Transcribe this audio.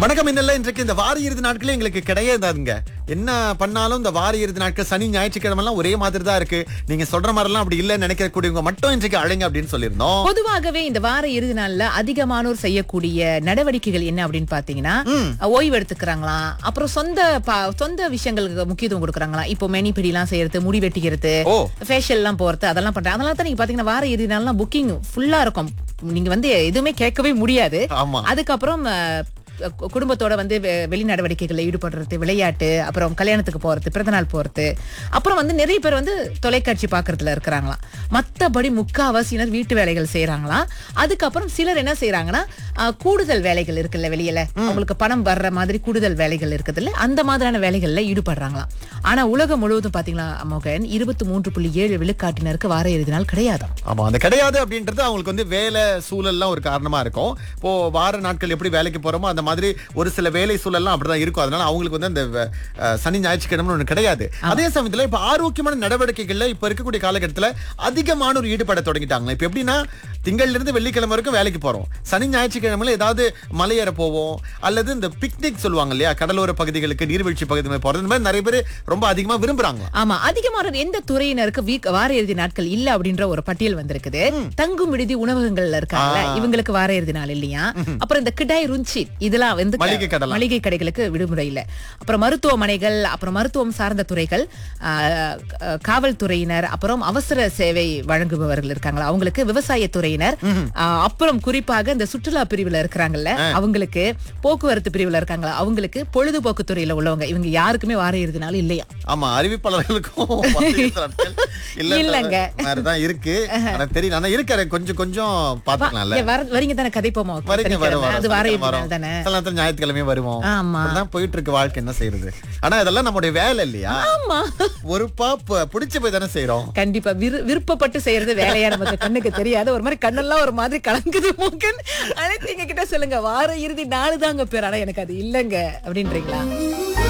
வணக்கம் இன்னல்ல இன்றைக்கு இந்த வார இறுதி நாட்களே எங்களுக்கு கிடையாதுங்க என்ன பண்ணாலும் இந்த வார இறுதி நாட்கள் சனி ஞாயிற்றுக்கிழமை எல்லாம் ஒரே மாதிரி தான் இருக்கு நீங்க சொல்ற மாதிரி எல்லாம் அப்படி இல்ல நினைக்கக்கூடியவங்க மட்டும் இன்றைக்கு அழைங்க அப்படின்னு சொல்லியிருந்தோம் பொதுவாகவே இந்த வார இறுதி நாள்ல அதிகமானோர் செய்யக்கூடிய நடவடிக்கைகள் என்ன அப்படின்னு பாத்தீங்கன்னா ஓய்வு எடுத்துக்கிறாங்களாம் அப்புறம் சொந்த பா- சொந்த விஷயங்களுக்கு முக்கியத்துவம் கொடுக்குறாங்களா இப்போ மெனி பிடிலாம் செய்யறது முடி வெட்டிக்கிறது ஓ. ஃபேஷியல் எல்லாம் போறது அதெல்லாம் பண்றாங்க அதெல்லாம் தான் நீங்க பாத்தீங்கன்னா வார இறுதி நாள்லாம் புக்கிங் ஃபுல்லா இருக்கும் நீங்க வந்து எதுவுமே கேட்கவே முடியாது ஆமா அதுக்கப்புறம் அஹ், கு- குடும்பத்தோட வந்து வெ- வெளி நடவடிக்கைகளில் ஈடுபடுறது விளையாட்டு அப்புறம் கல்யாணத்துக்கு போறது பிறந்தநாள் போறது அப்புறம் வந்து நிறைய பேர் வந்து தொலைக்காட்சி பார்க்கறதுல இருக்கிறாங்களாம் மத்தபடி முக்காவாசியினர் வீட்டு வேலைகள் செய்யறாங்களாம் அதுக்கப்புறம் சிலர் என்ன செய்யறாங்கன்னா அஹ், கூடுதல் வேலைகள் இருக்குல்ல வெளியில அவங்களுக்கு பணம் வர்ற மாதிரி கூடுதல் வேலைகள் இருக்குதுல்ல அந்த மாதிரியான வேலைகள்ல ஈடுபடுறாங்களாம் ஆனா உலகம் முழுவதும் பாத்தீங்களா மோகன் இருபத்தி மூன்று புள்ளி ஏழு விழுக்காட்டினருக்கு வார இறுதி நாள் கிடையாதாம் ஆமா அந்த கிடையாது அப்படின்றது அவங்களுக்கு வந்து வேலை சூழல்லாம் ஒரு காரணமா இருக்கும் இப்போ வார நாட்கள் எப்படி வேலைக்கு போறோமோ அந்த மாதிரி ஒரு சில வேலை சூழல்லாம் அப்படிதான் இருக்கும் அதனால அவங்களுக்கு வந்து அந்த அஹ், சனி ஞாயிற்றுக்கிழமை ஒண்ணு கிடையாது அதே சமயத்துல இப்ப ஆரோக்கியமான நடவடிக்கைகள்ல இப்ப இருக்கக்கூடிய காலகட்டத்துல அதிகமானோர் ஈடுபட தொடங்கிட்டாங்க இப்ப எப்படின்னா திங்கள்ல இருந்து வெள்ளிக்கிழமை வரைக்கும் வேலைக்கு போறோம் சனி ஞாயிற்றுக்கிழமையில ஏதாவது மலையேற போவோம் அல்லது இந்த பிக்னிக் சொல்லுவாங்க இல்லையா கடலோர பகுதிகளுக்கு நீர்வீழ்ச்சி பகுதி மாதிரி போறது இந்த மாதிரி நிறைய பேர் ரொம்ப அதிகமா விரும்புறாங்க ஆமா அதிகமான எந்த துறையினருக்கு வீக் வார இறுதி நாட்கள் இல்ல அப்படின்ற ஒரு பட்டியல் வந்திருக்குது தங்கும் விடுதி உணவகங்கள்ல இருக்காங்கல்ல இவங்களுக்கு வார இறுதி நாள் இல்லையா அப்புறம் இந்த கிடாய் ருஞ்சி இதெல்லாம் வந்து க- மளிகை கடலாம். மளிகை கடைகளுக்கு விடுமுறை இல்ல அப்புறம் மருத்துவமனைகள் அப்புறம் மருத்துவம் சார்ந்த துறைகள் ஆஹ், க- காவல்துறையினர் அப்புறம் அவசர சேவை வழங்குபவர்கள் இருக்காங்களா அவங்களுக்கு விவசாய துறையினர் ஆஹ், அப்புறம் குறிப்பாக இந்த சுற்றுலா பிரிவுல இருக்கிறாங்கல்ல அவங்களுக்கு போக்குவரத்து பிரிவுல இருக்காங்களா அவங்களுக்கு பொழுதுபோக்கு துறையில உள்ளவங்க இவங்க யாருக்குமே வார இறுதி நாள் இல்லையா ஆமா அறிவிப்பாளர்களுக்கும் வாரிசு நாட்கள் இல்லைன்ற இல்லங்க. மாதிரிதான் இருக்கு எனக்கு தெரியல ஆனா இருக்கிறேன் கொஞ்சம் கொஞ்சம் பாத்துக்கலாம்ல இங்க வர- வரீங்க தானே கதை போமா வரைக்கும் வரும் வரும். அது வார சனிக்கிழமை இறுதி வரும். நாள் தானே சில நேரத்துல ஞாயிற்றுக்கிழமையும் வருவோம் ஆமா. அப்படிதான் போயிட்டு இருக்கு வாழ்க்கை என்ன செய்யறது ஆனா இதெல்லாம் நம்முடைய வேலை இல்லையா ஆமா ஒரு பாப்பு பிடிச்ச போய் தானே செய்யறோம் கண்டிப்பா விரு- விருப்பப்பட்டு செய்யறது வேலையா நமக்கு கண்ணுக்கு தெரியாது ஒரு மாதிரி கண்ணெல்லாம் ஒரு மாதிரி கலங்குது மூக்கன் அனைத்து எங்க கிட்ட சொல்லுங்க வார இறுதி நாலு தாங்க பேர் ஆனா எனக்கு அது இல்லங்க அப்படின்றீங்களா